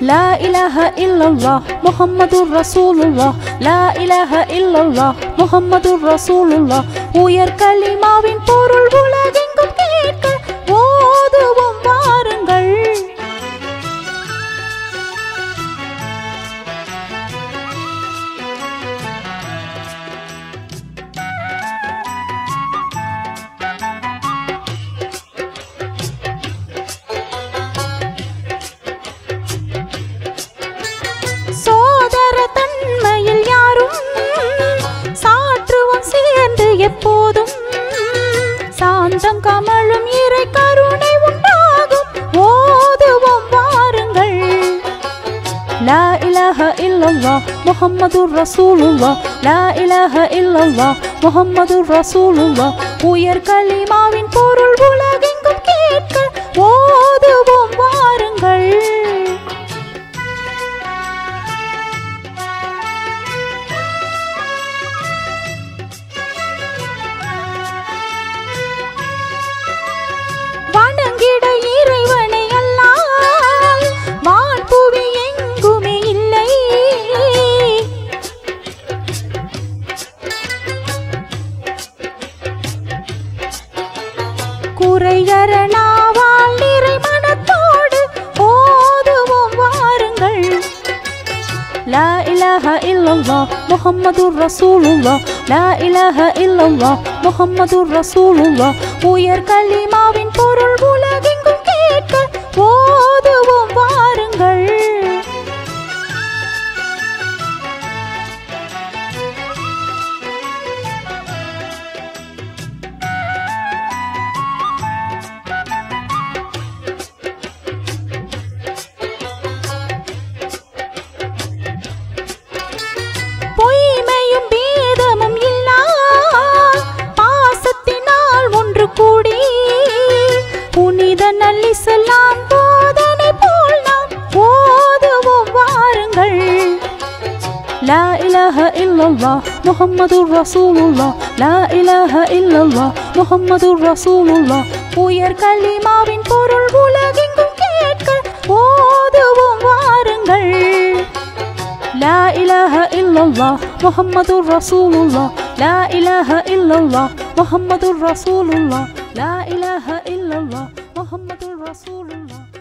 لا إله إلا الله محمد رسول الله لا إله إلا الله محمد رسول الله உயர் கலிமாவின் பொருள் உலகெங்கும் கேட்க ஓதுவோம் வாருங்கள் சோதர தன்மையில் யாரும் சாற்றுவோம் சேர்ந்து எப்போதும் சாந்தம் கமழும் இறை கருணை உண்டாகும் ஓதுவோம் வாருங்கள் لا إله إلا الله محمد رسول الله لا إله إلا الله محمد رسول الله உயர் கலிமாவின் பொருள் உலகெங்கும் கேட்க ஓதுவோம் வாருங்கள் வணங்கிட இறைவனை அல்லால் வான்புவி எங்குமே இல்லை குறைகர நாவால் நிறை மனத்தோடு ஓதுவோம் வாருங்கள் لا إله إلا الله محمد رسول الله لا إله إلا الله محمد رسول الله உயர் கலிமாவின் பொருள் உலகெங்கும் கேட்க ஓதுவோம் வாருங்கள் பொய்மையும் பேதமும் இல்லா பாசத்தினால் ஒன்று கூடி புனித நல்லிசலாம் போதனை போல் நாம் ஓதுவோம் வாருங்கள் لا إله إلا الله محمد رسول الله لا إله إلا الله محمد رسول الله உயர் கலிமாவின் பொருள் உலகெங்கும் கேட்க ஓதுவோம் வாருங்கள் لا إله إلا الله محمد رسول الله لا إله إلا الله محمد رسول الله لا إله إلا الله محمد رسول الله